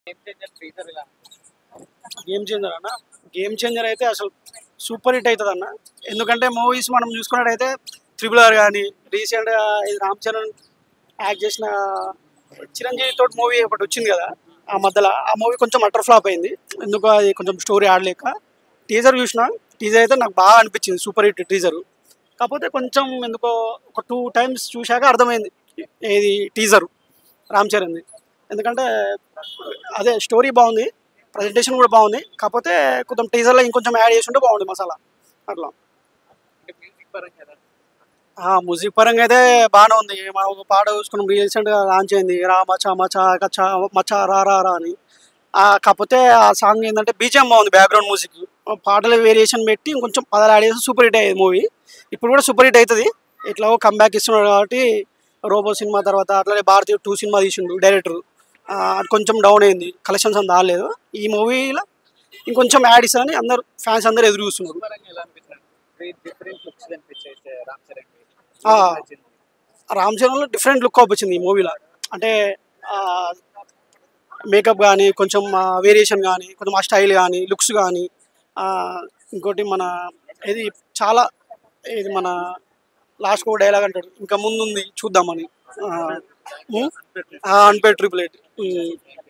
game changer అన్న game changer అయితే అసలు సూపర్ హిట్ అవుతుంది అన్న ఎందుకంటే మూవీస్ మనం చూసుకున్నట్టయితే త్రిబుల్ ఆర్ కానీ రీసెంట్గా ఇది రామ్ చరణ్ యాక్ట్ చేసిన చిరంజీవి తోటి మూవీ ఒకటి వచ్చింది కదా ఆ మధ్యలో ఆ మూవీ కొంచెం అటర్ ఫ్లాప్ అయింది ఎందుకు అది కొంచెం స్టోరీ ఆడలేక టీజర్ చూసిన టీజర్ అయితే నాకు బాగా అనిపించింది సూపర్ హిట్ టీజర్ కాకపోతే కొంచెం ఎందుకో ఒక టూ టైమ్స్ చూశాక అర్థమైంది ఏది టీజర్ రామ్ చరణ్ది ఎందుకంటే అదే స్టోరీ బాగుంది ప్రజెంటేషన్ కూడా బాగుంది కాకపోతే కొంచెం టీజర్లో ఇంకొంచెం యాడ్ చేసి ఉంటే బాగుంది మసాలా అట్లా ఆ మ్యూజిక్ పరంగా అయితే బాగానే ఉంది మనం ఒక పాట చూసుకున్నాం రీసెంట్గా లాంచ్ అయింది రా మచా మచా కచా మచా రా రా రా అని ఆ, కాకపోతే ఆ సాంగ్ ఏంటంటే బీజిఎం బాగుంది బ్యాక్గ్రౌండ్ మ్యూజిక్ పాటల వేరియేషన్ పెట్టి ఇంకొంచెం పదాలు యాడ్ చేసి సూపర్ హిట్ అయ్యేది మూవీ ఇప్పుడు కూడా సూపర్ హిట్ అవుతుంది ఇట్లా కంబ్యాక్ ఇస్తున్నాడు కాబట్టి రోబో సినిమా తర్వాత అట్లానే భారతీయ టూ సినిమా తీసిండు డైరెక్టర్ అది కొంచెం డౌన్ అయింది కలెక్షన్స్ అంత రాలేదు ఈ మూవీలో ఇంకొంచెం యాడ్ ఇస్తారని అందరు ఫ్యాన్స్ అందరు ఎదురు చూస్తున్నారు ఆ, రామ్ చరణ్లో డిఫరెంట్ లుక్ వచ్చింది ఈ మూవీలో అంటే మేకప్ కానీ కొంచెం వేరియేషన్ కానీ కొంచెం ఆ స్టైల్ కానీ లుక్స్ కానీ ఇంకోటి మన ఇది చాలా ఇది మన లాస్ట్ ఒక డైలాగ్ అంటాడు ఇంకా ముందుంది చూద్దామని అన్పేడ్ ట్రిపుల్ ఎయిట్